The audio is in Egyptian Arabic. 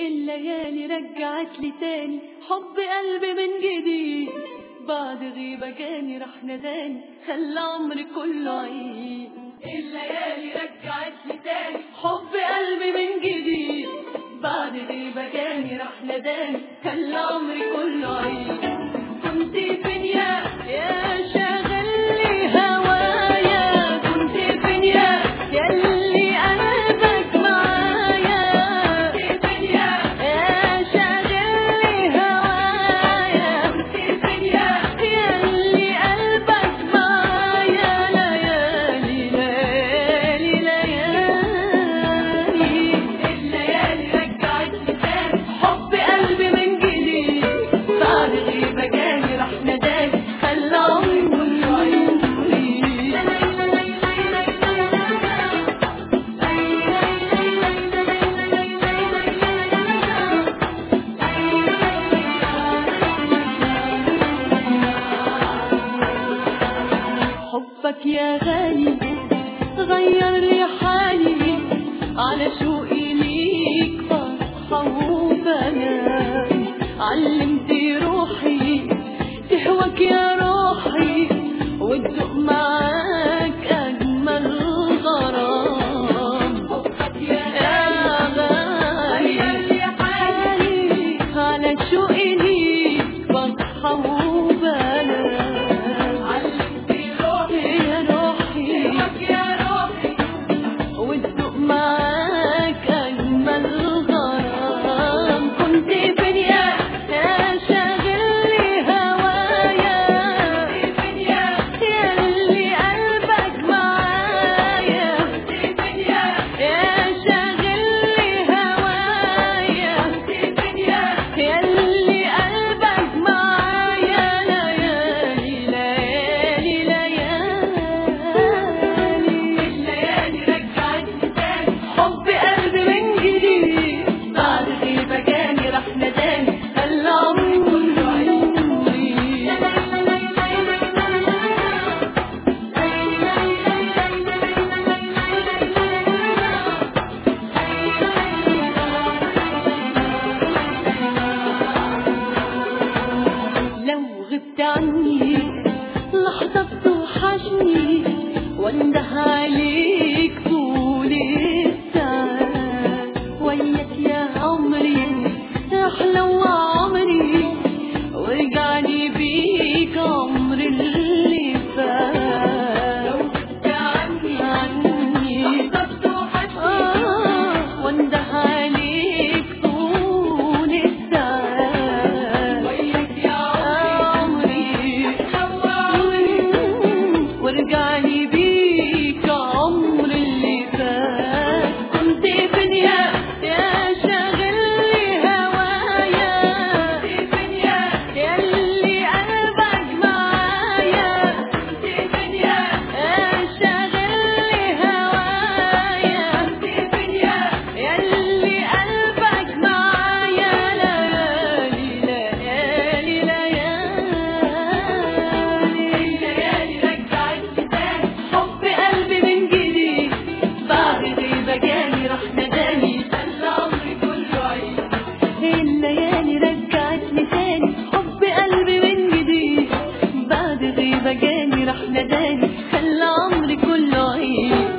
الليالي رجعت لي تاني حب قلبي من جديد بعد غيبة جاني راح نداني خلى عمري كله عيد الليالي رجعت لي تاني حب قلبي من جديد بعد غيبة جاني راح نداني خلى عمري كله عيد كنت فين يا يا شاغل لي هوايا كنت فين يا يلي قلبك معايا كنت فين يا يا شاغل لي هوايا كنت فين يا يلي قلبك معايا ليالي ليالي ليالي الليالي رجعت لي تاني حب قلبي من جديد بعد غيبة جاني راح نداني خلى عمري كله حبك يا غالي غير لي حالي على شوقي ليك فرحة وبنان علمت روحي تهواك يا روحي وتدوق معاك أجمل غرام حبك يا غالي على شوقي ليك فرحة وبنان علمت روحي يا روحي يا روحي وتدوق معاك أجمل غرام كنت فين يا يا شاغل لي هوايا كنت فين يا يلي قلبك معايا كنت فين يا يا شاغل لي هوايا كنت فين يا يلي قلبك معايا ليالي ليالي ليالي الليالي رجعت لي تاني حب قلبي من جديد بعد غيبة جاني راح نداني خلى عمري كله لو غبت عني لحظة بتوحشني وانده عليك طول الساعات وياك يا عمري احلى وعمري وارجعني بيك عمر اللي فات لو غبت عني عني لحظة بتوحشني وانده عليك طول الساعات وياك يا عمري وارجعني بيك عمر اللي فات كنت فين يا يا شاغل لي هوايا كنت فين يا يلي قلبك معايا كنت فين يا يا شاغل لي هوايا كنت فين يا يلي قلبك معايا ليالي ليالي ليالي الليالي رجعت لي تاني حب قلبي من جديد بعد غيبة جاني راح نداني خلى عمري كله عيد الليالي رجعت لي تاني حب قلبي من جديد بعد غيبة جاني راح نداني خلى عمري كله عيد